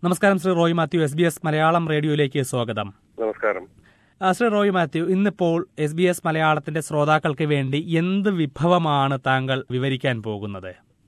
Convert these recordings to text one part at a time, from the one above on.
നമസ്കാരം Shri Roy Mathew S B S Malayalam റേഡിയോയിലേക്ക് സ്വാഗതം നമസ്കാരം ആ, ശ്രീ റോയ് മാത്യു ഇന്നിപ്പോൾ എസ് ബി എസ് മലയാളത്തിന്റെ ശ്രോതാക്കൾക്ക് വേണ്ടി എന്ത് വിഭവമാണ് താങ്കൾ വിവരിക്കാൻ പോകുന്നത്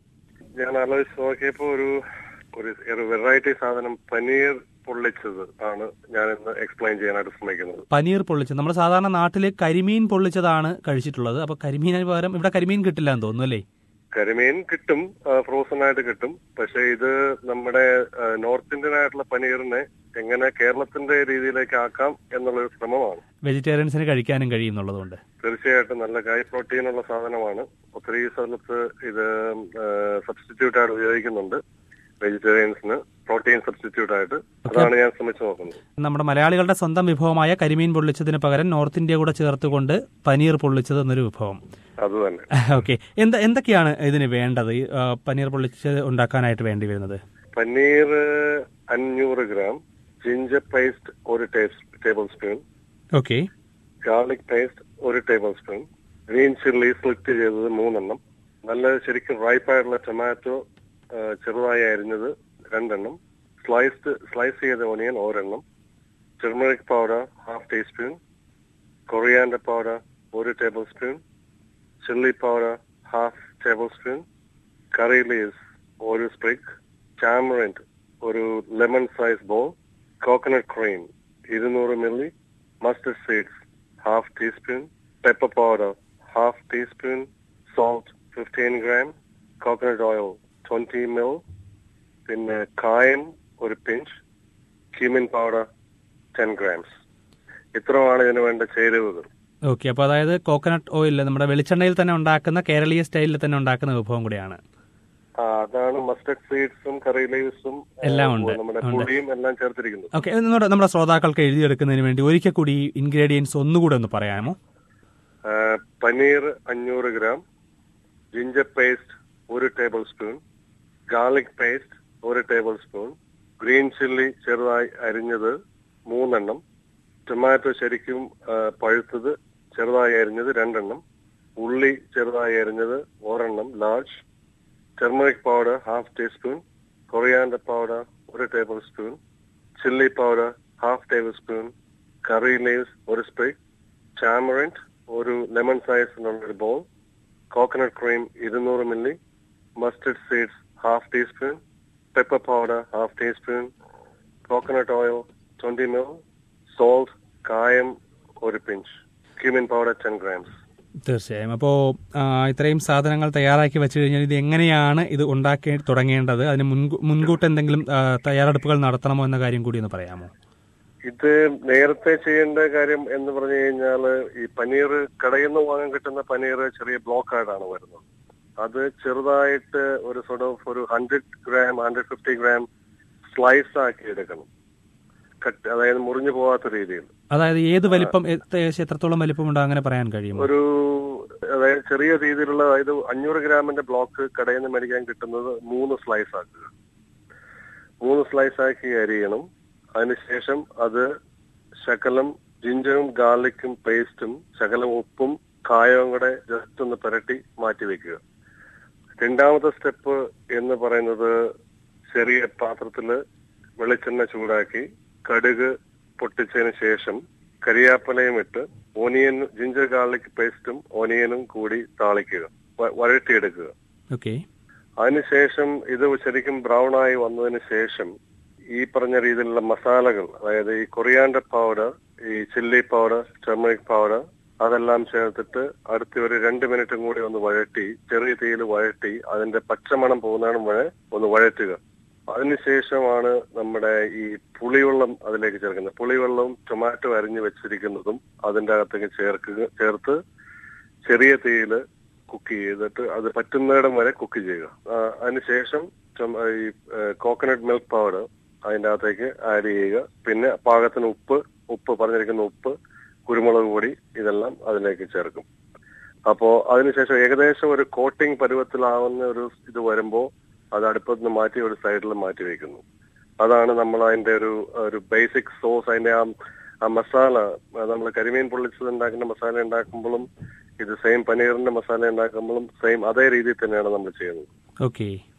ഞാൻ ആലോചിച്ച് നോക്കിയപ്പോ ഒരു ഒരു ഒരു വെറൈറ്റി സാധനം പനീർ പൊള്ളിച്ചത് ആണ് ഞാൻ ഇന്ന് എക്സ്പ്ലെയിൻ ചെയ്യാനായിട്ട് ശ്രമിക്കുന്നത് പനീർ പൊള്ളിച്ചത് നമ്മൾ സാധാരണ നാട്ടിൽ കരിമീൻ പൊള്ളിച്ചതാണ് കഴിച്ചിട്ടുള്ളത് അപ്പൊ കരിമീനിന് പകരം ഇവിടെ കരിമീൻ കിട്ടില്ല എന്ന് തോന്നുന്നു അല്ലേ കരിമീൻ കിട്ടും ഫ്രോസൺ ആയിട്ട് കിട്ടും പക്ഷെ ഇത് നമ്മുടെ ആ, നോർത്ത് ഇന്ത്യൻ ആയിട്ടുള്ള പനീറിനെ എങ്ങനെ കേരളത്തിന്റെ രീതിയിലേക്ക് ആക്കാം എന്നുള്ളൊരു ശ്രമമാണ് വെജിറ്റേറിയൻസിന് കഴിക്കാനും കഴിയുന്നുള്ളതുകൊണ്ട് തീർച്ചയായിട്ടും നല്ല ഹൈ പ്രോട്ടീൻ ഉള്ള സാധനമാണ് ഒത്തിരി സ്ഥലത്ത് ഇത് സബ്സ്റ്റിറ്റ്യൂട്ട് ആയിട്ട് ഉപയോഗിക്കുന്നുണ്ട് വെജിറ്റേറിയൻസിന് പ്രോട്ടീൻ സബ്സ്റ്റിറ്റ്യൂട്ട് ആയിട്ട് അതാണ് ഞാൻ ശ്രമിച്ചു നോക്കുന്നത് നമ്മുടെ മലയാളികളുടെ സ്വന്തം വിഭവമായ കരിമീൻ പൊള്ളിച്ചതിന് പകരം നോർത്ത് ഇന്ത്യ കൂടെ ചേർത്തുകൊണ്ട് പനീർ പൊള്ളിച്ചത് എന്നൊരു വിഭവം അത് തന്നെ ഓക്കെ എന്താ എന്തൊക്കെയാണ് ഇതിന് വേണ്ടത് ഈ, ആ, പനീർ പൊള്ളിച്ചത് ഉണ്ടാക്കാനായിട്ട് വേണ്ടി വരുന്നത് പനീർ അഞ്ഞൂറ് ഗ്രാം ജിഞ്ചർ പേസ്റ്റ് ഒരു tablespoon okay garlic paste ഒരു tablespoon green chilli split ചെയ്തത് മൂന്നെണ്ണം നല്ല ശരിക്കും റൈപ്പ് ആയിട്ടുള്ള ടൊമാറ്റോ ചെറുതായി അരിഞ്ഞത് രണ്ടെണ്ണം സ്ലൈസ്ഡ് സ്ലൈസ് ചെയ്ത ഓണിയൻ ഒരെണ്ണം turmeric powder half teaspoon coriander powder ഒരു tablespoon chilli powder half tablespoon curry leaves ഒരു സ്പ്രിക് ടാമറിൻഡ് ഒരു lemon size ball coconut cream ഇരുന്നൂറ് milli mustard seeds half teaspoon pepper powder half teaspoon salt fifteen gram coconut oil twenty mil പിന്നെ കായം ഒരു pinch cumin powder ten grams ഇത്രയാണ് ഇതിന് വേണ്ട ചേരുവകൾ ഓക്കെ അപ്പോൾ അതായത് കോക്കനട്ട് ഓയിൽ നമ്മുടെ വെളിച്ചെണ്ണയിൽ തന്നെ ഉണ്ടാക്കുന്ന കേരളീയ സ്റ്റൈലിൽ തന്നെ ഉണ്ടാക്കുന്ന വിഭവം കൂടിയാണ് ആ, അതാണ് മസ്റ്റർഡ് സീഡ്സും കറി ലീവ്സും എല്ലാം ഉണ്ട്. നമ്മുടെ ഉണ്ട്. പുളിയും എല്ലാം ചേർത്തിരിക്കുന്നത് ഓക്കെ നമ്മുടെ നമ്മുടെ ശ്രോതാക്കൾക്ക് എഴുതിയെടുക്കുന്നതിന് വേണ്ടി ഒരിക്കൽ കൂടി ഈ ഇൻഗ്രീഡിയൻസ് ഒന്നുകൂടെ ഒന്ന് പറയാമോ ആ, പനീർ അഞ്ഞൂറ് ഗ്രാം ജിഞ്ചർ പേസ്റ്റ് ഒരു ടേബിൾ സ്പൂൺ ഗാർലിക് പേസ്റ്റ് ഒരു ടേബിൾ സ്പൂൺ ഗ്രീൻ ചില്ലി ചെറുതായി അരിഞ്ഞത് മൂന്നെണ്ണം ടൊമാറ്റോ ശരിക്കും ആ, പഴുത്തത് ചെറുതായി അരിഞ്ഞത് രണ്ടെണ്ണം ഉള്ളി ചെറുതായി അരിഞ്ഞത് ഒരെണ്ണം large turmeric powder half teaspoon coriander powder ഒരു tablespoon chilli powder half tablespoon curry leaves ഒരു സ്പ്രിക് ടാമറിൻഡ് ഒരു ലെമൺ സൈസിലുള്ള ഒരു ബോൾ കോക്കനട്ട് ക്രീം ഇരുന്നൂറ് milli mustard seeds half teaspoon pepper powder half teaspoon coconut oil twenty mil salt കായം ഒരു pinch cumin powder ten grams തീർച്ചയായും അപ്പോൾ ഇത്രയും സാധനങ്ങൾ തയ്യാറാക്കി വെച്ച് കഴിഞ്ഞാൽ ഇത് എങ്ങനെയാണ് ഇത് ഉണ്ടാക്കി തുടങ്ങേണ്ടത് അതിന് മുൻകൂ- മുൻകൂട്ടി എന്തെങ്കിലും ആ, തയ്യാറെടുപ്പുകൾ നടത്തണമോ എന്ന കാര്യം കൂടി ഒന്ന് പറയാമോ ഇത് നേരത്തെ ചെയ്യേണ്ട കാര്യം എന്ന് പറഞ്ഞു കഴിഞ്ഞാൽ ഈ പനീർ കടയിൽ നിന്ന് വാങ്ങാൻ കിട്ടുന്ന പനീർ ചെറിയ ബ്ലോക്ക് ആയിട്ടാണ് വരുന്നത് അത് ചെറുതായിട്ട് ഒരു സോർട്ട് ഓഫ് ഒരു hundred gram hundred fifty gram slice ആക്കി എടുക്കണം കട്ട് അതായത് മുറിഞ്ഞു പോകാത്ത രീതിയിൽ അതായത് ഏത് വലിപ്പം ഏകദേശം എത്രത്തോളം വലിപ്പമുണ്ടോ അങ്ങനെ പറയാൻ കഴിയുമോ ഒരു അതായത് ചെറിയ രീതിയിലുള്ള അതായത് അഞ്ഞൂറ് ഗ്രാമിന്റെ ബ്ലോക്ക് കടയിൽ നിന്ന് മേടിക്കാൻ കിട്ടുന്നത് മൂന്ന് സ്ലൈസ് ആക്കുക മൂന്ന് സ്ലൈസ് ആക്കി അരിയണം അതിനുശേഷം അത് ശകലം ജിഞ്ചറും ഗാർലിക്കും പേസ്റ്റും ശകലം ഉപ്പും കായവും കൂടെ ജസ്റ്റ് ഒന്ന് പുരട്ടി മാറ്റി വെക്കുക രണ്ടാമത്തെ സ്റ്റെപ്പ് എന്ന് പറയുന്നത് ചെറിയ പാത്രത്തില് വെളിച്ചെണ്ണ ചൂടാക്കി കടുക് പൊട്ടിച്ചതിന് ശേഷം കരിയാപ്പലയും ഇട്ട് ഓനിയൻ ജിഞ്ചർ ഗാർലിക് പേസ്റ്റും ഓനിയനും കൂടി താളിക്കുക വ- വഴറ്റിയെടുക്കുക ഓക്കെ അതിനുശേഷം ഇത് ശരിക്കും ബ്രൗൺ ആയി വന്നതിന് ശേഷം ഈ പറഞ്ഞ രീതിയിലുള്ള മസാലകൾ അതായത് ഈ കൊറിയാൻഡർ പൗഡർ ഈ ചില്ലി പൗഡർ ടെർമറിക് പൗഡർ അതെല്ലാം ചേർത്തിട്ട് അടുത്ത ഒരു രണ്ട് മിനിറ്റും കൂടി ഒന്ന് വഴറ്റി ചെറിയ തീയിൽ വഴറ്റി അതിന്റെ പച്ചമണം പോകുന്നതിനും വരെ ഒന്ന് വഴറ്റുക അതിനുശേഷമാണ് നമ്മുടെ ഈ പുളിവെള്ളം അതിലേക്ക് ചേർക്കുന്നത് പുളിവെള്ളവും ടൊമാറ്റോ അരിഞ്ഞു വെച്ചിരിക്കുന്നതും അതിന്റെ അകത്തേക്ക് ചേർക്കുക ചേർത്ത് ചെറിയ തീയിൽ കുക്ക് ചെയ്തിട്ട് അത് പറ്റുന്നിടം വരെ കുക്ക് ചെയ്യുക ആ, അതിനുശേഷം ടൊമ- ഈ കോക്കനട്ട് മിൽക്ക് പൗഡർ അതിന്റെ അകത്തേക്ക് ആഡ് ചെയ്യുക പിന്നെ പാകത്തിന് ഉപ്പ് ഉപ്പ് പറഞ്ഞിരിക്കുന്ന ഉപ്പ് കുരുമുളക് പൊടി ഇതെല്ലാം അതിലേക്ക് ചേർക്കും അപ്പോ അതിനുശേഷം ഏകദേശം ഒരു കോട്ടിംഗ് പരുവത്തിലാവുന്ന ഒരു ഇത് വരുമ്പോ അത് അടുപ്പത്ത് നിന്ന് മാറ്റി ഒരു സൈഡിൽ മാറ്റി വെക്കുന്നു അതാണ് നമ്മൾ അതിന്റെ ഒരു ഒരു ബേസിക് സോസ് അതിന്റെ ആ ആ മസാല നമ്മൾ കരിമീൻ പൊള്ളിച്ചത് ഉണ്ടാക്കുന്ന മസാല ഉണ്ടാക്കുമ്പോഴും ഇത് സെയിം പനീറിന്റെ മസാല ഉണ്ടാക്കുമ്പോഴും സെയിം അതേ രീതിയിൽ തന്നെയാണ് നമ്മൾ ചെയ്യുന്നത് ഓക്കെ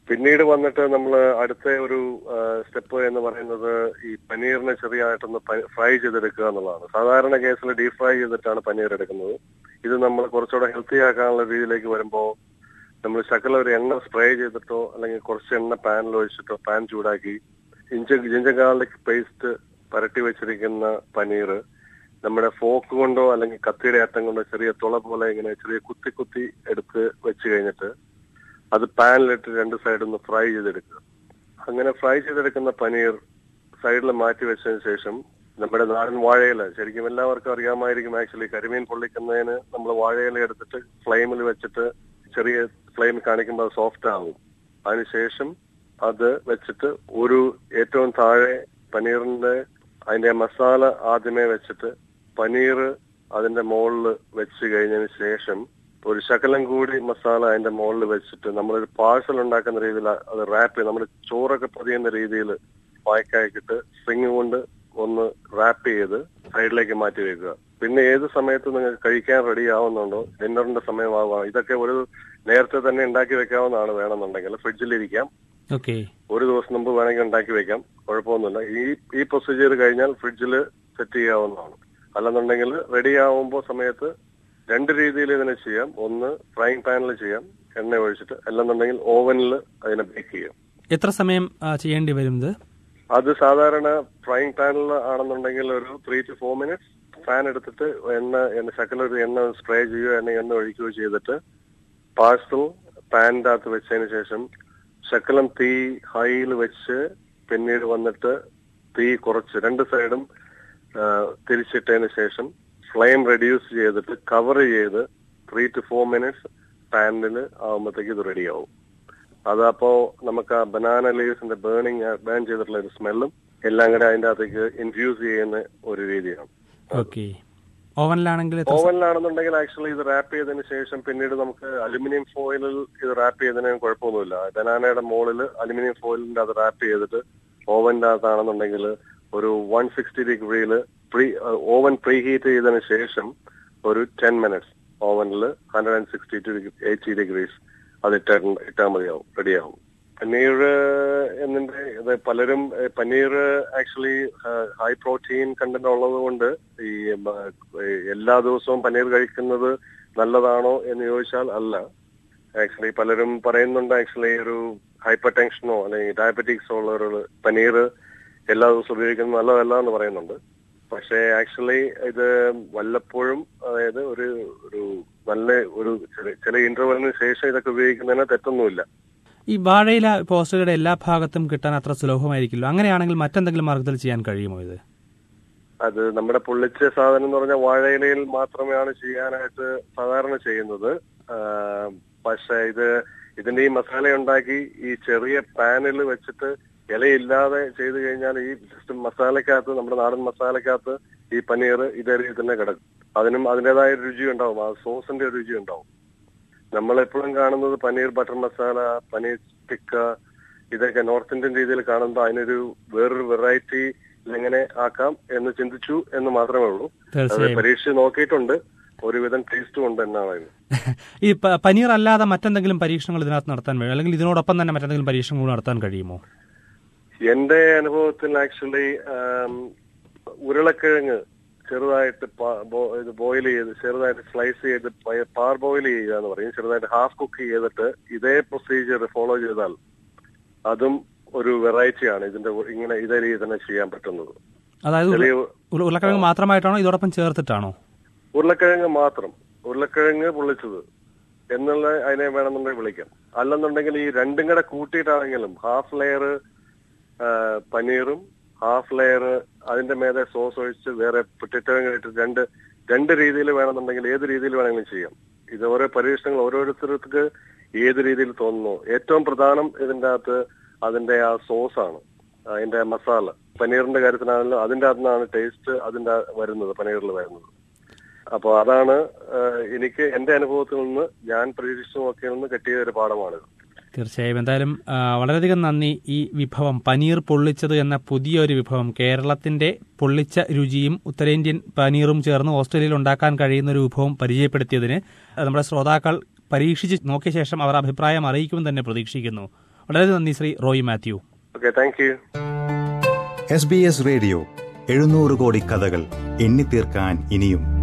പിന്നീട് വന്നിട്ട് നമ്മൾ അടുത്ത ഒരു സ്റ്റെപ്പ് എന്ന് പറയുന്നത് ഈ പനീറിനെ ചെറിയതായിട്ടൊന്ന് ഫ്രൈ ചെയ്തെടുക്കുക എന്നുള്ളതാണ് സാധാരണ കേസിൽ ഡീപ് ഫ്രൈ ചെയ്തിട്ടാണ് പനീർ എടുക്കുന്നത് ഇത് നമ്മൾ കുറച്ചുകൂടെ ഹെൽത്തി ആക്കാനുള്ള രീതിയിലേക്ക് വരുമ്പോൾ നമ്മൾ ശകലം ഒരു എണ്ണ സ്പ്രേ ചെയ്തിട്ടോ അല്ലെങ്കിൽ കുറച്ച് എണ്ണ പാനിൽ ഒഴിച്ചിട്ടോ പാൻ ചൂടാക്കി ഇഞ്ച ജിഞ്ചർ ഗാർലിക് പേസ്റ്റ് പരട്ടി വെച്ചിരിക്കുന്ന പനീർ നമ്മുടെ ഫോക്ക് കൊണ്ടോ അല്ലെങ്കിൽ കത്തിയുടെ അറ്റം കൊണ്ടോ ചെറിയ തുള പോലെ ഇങ്ങനെ ചെറിയ കുത്തി കുത്തി എടുത്ത് വെച്ച് കഴിഞ്ഞിട്ട് അത് പാനിലിട്ട് രണ്ട് സൈഡിൽ നിന്ന് ഫ്രൈ ചെയ്തെടുക്കുക അങ്ങനെ ഫ്രൈ ചെയ്തെടുക്കുന്ന പനീർ സൈഡിൽ മാറ്റി വെച്ചതിന് ശേഷം നമ്മുടെ നാടൻ വാഴയില ശരിക്കും എല്ലാവർക്കും അറിയാമായിരിക്കും ആക്ച്വലി കരിമീൻ പൊള്ളിക്കുന്നതിന് നമ്മൾ വാഴയില എടുത്തിട്ട് ഫ്ലെയിമിൽ വെച്ചിട്ട് ചെറിയ ഫ്ലെയിം കാണിക്കുമ്പോൾ അത് സോഫ്റ്റ് ആവും അതിനുശേഷം അത് വെച്ചിട്ട് ഒരു ഏറ്റവും താഴെ പനീറിന്റെ അതിന്റെ മസാല ആദ്യമേ വെച്ചിട്ട് പനീർ അതിന്റെ മുകളിൽ വെച്ച് കഴിഞ്ഞതിന് ശേഷം ഒരു ശകലം കൂടി മസാല അതിന്റെ മുകളിൽ വെച്ചിട്ട് നമ്മളൊരു പാഴ്സൽ ഉണ്ടാക്കുന്ന രീതിയിൽ അത് റാപ്പ് ചെയ്ത് നമ്മൾ ചോറൊക്കെ പൊതിയുന്ന രീതിയിൽ പായ്ക്കാക്കിയിട്ട് സ്ട്രിങ് കൊണ്ട് ഒന്ന് റാപ്പ് ചെയ്ത് സൈഡിലേക്ക് മാറ്റി വെക്കുക പിന്നെ ഏത് സമയത്ത് നിങ്ങൾക്ക് കഴിക്കാൻ റെഡി ആവുന്നുണ്ടോ ഡിന്നറിന്റെ സമയമാവാം ഇതൊക്കെ ഒരു നേരത്തെ തന്നെ ഉണ്ടാക്കി വെക്കാവുന്നതാണ് വേണമെന്നുണ്ടെങ്കിൽ ഫ്രിഡ്ജിലിരിക്കാം ഓക്കെ ഒരു ദിവസം മുമ്പ് വേണമെങ്കിൽ ഉണ്ടാക്കി വെക്കാം കുഴപ്പമൊന്നുമില്ല ഈ ഈ പ്രൊസീജിയർ കഴിഞ്ഞാൽ ഫ്രിഡ്ജിൽ സെറ്റ് ചെയ്യാവുന്നതാണ് അല്ലെന്നുണ്ടെങ്കിൽ റെഡി ആവുമ്പോൾ സമയത്ത് രണ്ട് രീതിയിൽ ഇതിനെ ചെയ്യാം ഒന്ന് ഫ്രൈങ് പാനിൽ ചെയ്യാം എണ്ണ ഒഴിച്ചിട്ട് അല്ലെന്നുണ്ടെങ്കിൽ ഓവനിൽ അതിനെ ബേക്ക് ചെയ്യാം എത്ര സമയം ആ, ചെയ്യേണ്ടി വരും ഇത് അത് സാധാരണ ഫ്രൈങ് പാനിൽ ആണെന്നുണ്ടെങ്കിൽ ഒരു three to four minutes pan എടുത്തിട്ട് എണ്ണ എണ്ണ ശകലം ഒരു എണ്ണ സ്പ്രേ ചെയ്യുകയോ എണ്ണ എണ്ണ ഒഴിക്കുകയോ ചെയ്തിട്ട് പാഴ്സൽ പാനിന്റെ അകത്ത് വെച്ചതിന് ശേഷം ശകലം തീ ഹൈയിൽ വെച്ച് പിന്നീട് വന്നിട്ട് തീ കുറച്ച് രണ്ട് സൈഡും തിരിച്ചിട്ടതിന് ശേഷം ഫ്ലെയിം റെഡ്യൂസ് ചെയ്തിട്ട് കവർ ചെയ്ത് ത്രീ ടു ഫോർ മിനിറ്റ്സ് പാനിൽ ആകുമ്പോഴത്തേക്ക് ഇത് റെഡിയാവും അതപ്പോ നമുക്ക് ആ ബനാന ലീവ്സിന്റെ ബേണിംഗ് ബേൺ ചെയ്തിട്ടുള്ള ഒരു സ്മെല്ലും എല്ലാം കൂടെ അതിന്റെ അകത്തേക്ക് ഇൻഫ്യൂസ് ചെയ്യുന്ന ഒരു രീതിയാണ് ഓക്കെ ഓവനിലാണെങ്കിൽ എത്ര ഓവനിലാണെന്നുണ്ടെങ്കിൽ ആക്ച്വലി ഇത് റാപ്പ് ചെയ്തതിന് ശേഷം പിന്നീട് നമുക്ക് അലുമിനിയം ഫോയിലിൽ ഇത് റാപ്പ് ചെയ്തതിന് കുഴപ്പമൊന്നുമില്ല ബനാനയുടെ മുകളിൽ അലുമിനിയം ഫോയിലിന്റെ അത് റാപ്പ് ചെയ്തിട്ട് ഓവന്റെ അകത്താണെന്നുണ്ടെങ്കിൽ ഒരു വൺ സിക്സ്റ്റി ഡിഗ്രിയിൽ പ്രീ ഓവൻ പ്രീ ഹീറ്റ് ചെയ്തതിന് ശേഷം ഒരു ടെൻ മിനിറ്റ്സ് ഓവനിൽ hundred and sixty to eighty degrees അത് ഇട്ടാൽ ഇട്ടാൽ മതിയാവും റെഡിയാവും പനീർ എന്നിന്റെ ഇത് പലരും ഏഹ്, paneer actually high protein content ഉള്ളത് കൊണ്ട് ഈ മ, ഏഹ്, എല്ലാ ദിവസവും പനീർ കഴിക്കുന്നത് നല്ലതാണോ എന്ന് ചോദിച്ചാൽ അല്ല ആക്ച്വലി പലരും പറയുന്നുണ്ട് ആക്ച്വലി ഒരു ഹൈപ്പർ ടെൻഷനോ അല്ലെങ്കിൽ ഡയബറ്റിക്സോ ഉള്ളവർ പനീർ എല്ലാ ദിവസവും ഉപയോഗിക്കുന്നത് നല്ലതല്ല എന്ന് പറയുന്നുണ്ട് പക്ഷേ ആക്ച്വലി ഇത് വല്ലപ്പോഴും അതായത് ഒരു ഒരു നല്ല ഒരു ചില- ചില ഇന്റർവെലിന് ശേഷം ഇതൊക്കെ ഉപയോഗിക്കുന്നതിന് തെറ്റൊന്നുമില്ല ഈ വാഴയില ഇപ്പോൾ ഓസ്ട്രേലിയയുടെ എല്ലാ ഭാഗത്തും കിട്ടാൻ അത്ര സുലഭമായിരിക്കില്ല അങ്ങനെയാണെങ്കിൽ മറ്റെന്തെങ്കിലും മാർഗത്തിൽ ചെയ്യാൻ കഴിയുമോ ഇത് അത് നമ്മുടെ പൊള്ളിച്ച സാധനം എന്ന് പറഞ്ഞാൽ വാഴയിലയിൽ മാത്രമാണ് ചെയ്യാനായിട്ട് സാധാരണ ചെയ്യുന്നത് ആ, പക്ഷേ ഇത് ഇതിന്റെ ഈ മസാല ഉണ്ടാക്കി ഈ ചെറിയ പാനിൽ വെച്ചിട്ട് ഇലയില്ലാതെ ചെയ്തു കഴിഞ്ഞാൽ ഈ ജസ്റ്റ് മസാലക്കകത്ത് നമ്മുടെ നാടൻ മസാലക്കകത്ത് ഈ പനീർ ഇതേ രീതിയിൽ തന്നെ കിടക്കും അതിനും അതിൻ്റെതായ രുചി ഉണ്ടാവും ആ സോസിന്റെ രുചി ഉണ്ടാവും നമ്മൾ എപ്പോഴും കാണുന്നത് പനീർ ബട്ടർ മസാല പനീർ ടിക്ക ഇതൊക്കെ നോർത്ത് ഇന്ത്യൻ രീതിയിൽ കാണുമ്പോൾ അതിനൊരു വേറൊരു വെറൈറ്റി എങ്ങനെ ആക്കാം എന്ന് ചിന്തിച്ചു എന്ന് മാത്രമേ ഉള്ളൂ അത് തീർച്ചയായും പരീക്ഷിച്ച് നോക്കിയിട്ടുണ്ട് ഒരുവിധം ടേസ്റ്റും ഉണ്ട് എന്നാണ് അതിന് ഈ പ- പനീർ അല്ലാതെ മറ്റെന്തെങ്കിലും പരീക്ഷണങ്ങൾ ഇതിനകത്ത് നടത്താൻ കഴിയും അല്ലെങ്കിൽ ഇതിനോടൊപ്പം തന്നെ മറ്റെന്തെങ്കിലും പരീക്ഷണങ്ങൾ നടത്താൻ കഴിയുമോ എന്റെ അനുഭവത്തിൽ ആക്ച്വലി ഉരുളക്കിഴങ്ങ് ചെറുതായിട്ട് പ- ബോ- ഇത് ബോയിൽ ചെയ്ത് ചെറുതായിട്ട് സ്ലൈസ് ചെയ്ത് പ- പാർ ബോയിൽ ചെയ്യുക എന്ന് പറയും ചെറുതായിട്ട് ഹാഫ് കുക്ക് ചെയ്തിട്ട് ഇതേ പ്രൊസീജിയർ ഫോളോ ചെയ്താൽ അതും ഒരു വെറൈറ്റിയാണ് ഇതിന്റെ ഉ- ഇങ്ങനെ ഇതേ രീതി തന്നെ ചെയ്യാൻ പറ്റുന്നത് അതായത് ഉരുള- ചെറിയ ഉരുള- ഉരുളക്കിഴങ്ങ് മാത്രമായിട്ടാണോ ഇതോടൊപ്പം ചേർത്തിട്ടാണോ ഉരുളക്കിഴങ്ങ് മാത്രം ഉരുളക്കിഴങ്ങ് പൊള്ളിച്ചത് എന്നുള്ള അതിനെ വേണമെന്നുണ്ടെങ്കിൽ വിളിക്കാം അല്ലെന്നുണ്ടെങ്കിൽ ഈ രണ്ടും കൂടെ കൂട്ടിയിട്ടാണെങ്കിലും ഹാഫ് ലെയർ പനീറും ഹാഫ് ലെയർ അതിന്റെ മേലെ സോസ് ഒഴിച്ച് വേറെ പൊട്ടിറ്റവും ഇട്ട് രണ്ട് രണ്ട് രീതിയിൽ വേണമെന്നുണ്ടെങ്കിൽ ഏത് രീതിയിൽ വേണമെങ്കിലും ചെയ്യാം ഇത് ഓരോ പരീക്ഷണങ്ങൾ ഓരോരുത്തർക്ക് ഏത് രീതിയിൽ തോന്നുന്നു ഏറ്റവും പ്രധാനം ഇതിന്റെ അകത്ത് അതിന്റെ ആ സോസാണ് അതിന്റെ മസാല പനീറിന്റെ കാര്യത്തിനാണല്ലോ അതിന്റെ അകത്ത് നിന്നാണ് ടേസ്റ്റ് അതിന്റെ വരുന്നത് പനീറിൽ വരുന്നത് അപ്പോൾ അതാണ് ആ, എനിക്ക് എന്റെ അനുഭവത്തിൽ നിന്ന് ഞാൻ പ്രതീക്ഷിച്ചു നോക്കിയതിൽ നിന്ന് കിട്ടിയ ഒരു പാഠമാണിത് തീർച്ചയായും എന്തായാലും ആ, വളരെയധികം നന്ദി ഈ വിഭവം പനീർ പൊള്ളിച്ചത് എന്ന പുതിയൊരു വിഭവം കേരളത്തിന്റെ പൊള്ളിച്ച രുചിയും ഉത്തരേന്ത്യൻ പനീറും ചേർന്ന് ഓസ്ട്രേലിയയിൽ ഉണ്ടാക്കാൻ കഴിയുന്ന ഒരു വിഭവം പരിചയപ്പെടുത്തിയതിന് നമ്മുടെ ശ്രോതാക്കൾ പരീക്ഷിച്ച് നോക്കിയ ശേഷം അവർ അഭിപ്രായം അറിയിക്കുമെന്ന് തന്നെ പ്രതീക്ഷിക്കുന്നു വളരെ നന്ദി Shri Roy Mathew okay thank you S B S radio എഴുന്നൂറ് കോടി കഥകൾ എണ്ണിത്തീർക്കാൻ ഇനിയും